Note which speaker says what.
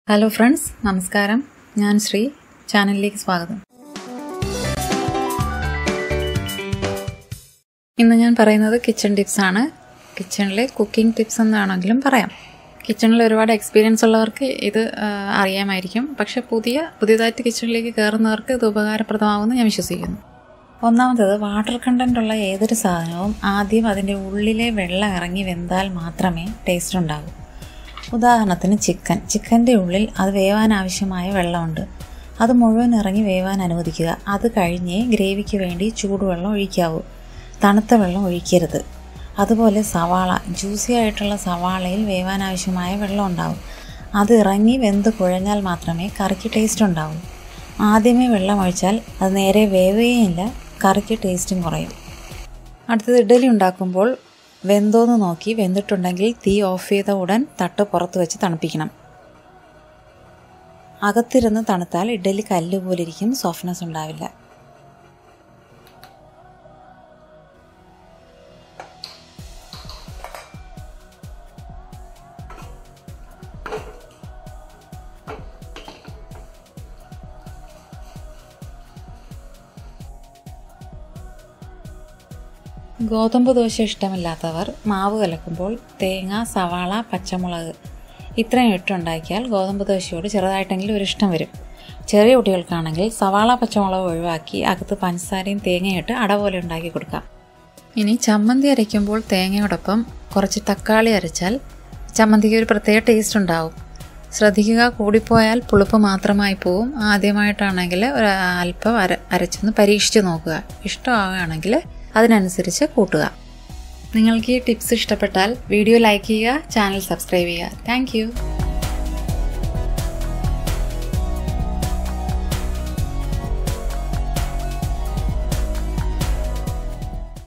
Speaker 1: hello friends നമസ്കാരം ഞാൻ ശ്രീ ചാനലിലേക്ക് സ്വാഗതം ഇന്ന് ഞാൻ പറയുന്നത് കിച്ചൺ ടിപ്സ് ആണ് കിച്ചണിലെ കുക്കിംഗ് ടിപ്സ് എന്നാണെങ്കിലും പറയാം കിച്ചണിൽ ഒരുപാട് എക്സ്പീരിയൻസ് ഉള്ളവർക്ക് ഇത് ആ, അറിയാമായിരിക്കും പക്ഷെ പുതിയ പുതിയതായിട്ട് കിച്ചണിലേക്ക് കയറുന്നവർക്ക് ഇത് ഉപകാരപ്രദമാകുമെന്ന് ഞാൻ വിശ്വസിക്കുന്നു ഒന്നാമത്തത് വാട്ടർ കണ്ടന്റ് ഉള്ള ഏതൊരു സാധനവും ആദ്യം അതിൻ്റെ ഉള്ളിലെ വെള്ളം ഇറങ്ങി വെന്താൽ മാത്രമേ ടേസ്റ്റ് ഉണ്ടാകൂ ഉദാഹരണത്തിന് ചിക്കൻ ചിക്കൻ്റെ ഉള്ളിൽ അത് വേവാൻ ആവശ്യമായ വെള്ളമുണ്ട് അത് മുഴുവൻ ഇറങ്ങി വേവാൻ അനുവദിക്കുക അത് കഴിഞ്ഞേ ഗ്രേവിക്ക് വേണ്ടി ചൂടുവെള്ളം ഒഴിക്കാവൂ തണുത്ത വെള്ളം ഒഴിക്കരുത് അതുപോലെ സവാള ജ്യൂസി ആയിട്ടുള്ള സവാളയിൽ വേവാൻ ആവശ്യമായ വെള്ളം ഉണ്ടാവും അത് ഇറങ്ങി വെന്ത് കുഴഞ്ഞാൽ മാത്രമേ കറിക്ക് ടേസ്റ്റ് ഉണ്ടാവൂ ആദ്യമേ വെള്ളം ഒഴിച്ചാൽ അത് നേരെ വേവുകയില്ല കറിക്ക് ടേസ്റ്റും കുറയും അടുത്തത് ഇഡ്ഡലി ഉണ്ടാക്കുമ്പോൾ വെന്തോന്ന് നോക്കി വെന്തിട്ടുണ്ടെങ്കിൽ തീ ഓഫ് ചെയ്ത ഉടൻ തട്ട് പുറത്ത് വെച്ച് തണുപ്പിക്കണം അകത്തിരുന്ന് തണുത്താൽ ഇഡ്ഡലി കല്ല് പോലിരിക്കും സോഫ്റ്റ്നെസ് ഉണ്ടാവില്ല ഗോതമ്പ് ദോശ ഇഷ്ടമില്ലാത്തവർ മാവ് കലക്കുമ്പോൾ തേങ്ങ സവാള പച്ചമുളക് ഇത്രയും ഇട്ടുണ്ടാക്കിയാൽ ഗോതമ്പ് ദോശയോട് ചെറുതായിട്ടെങ്കിലും ഒരു ഇഷ്ടം വരും ചെറിയ കുട്ടികൾക്കാണെങ്കിൽ സവാള പച്ചമുളക് ഒഴിവാക്കി അകത്ത് പഞ്ചസാരയും തേങ്ങയിട്ട് അട പോലെ ഉണ്ടാക്കി കൊടുക്കാം ഇനി ചമ്മന്തി അരയ്ക്കുമ്പോൾ തേങ്ങയോടൊപ്പം കുറച്ച് തക്കാളി അരച്ചാൽ ചമ്മന്തിക്ക് ഒരു പ്രത്യേക ടേസ്റ്റ് ഉണ്ടാവും ശ്രദ്ധിക്കുക കൂടിപ്പോയാൽ പുളിപ്പ് മാത്രമായി പോവും ആദ്യമായിട്ടാണെങ്കിൽ ഒരു അല്പം അര അരച്ചൊന്ന് പരീക്ഷിച്ച് നോക്കുക ഇഷ്ടമാവുകയാണെങ്കിൽ അതിനനുസരിച്ച് കൂട്ടുക നിങ്ങൾക്ക് ഈ ടിപ്സ് ഇഷ്ടപ്പെട്ടാൽ വീഡിയോ ലൈക്ക് ചെയ്യുക ചാനൽ സബ്സ്ക്രൈബ് ചെയ്യുക താങ്ക്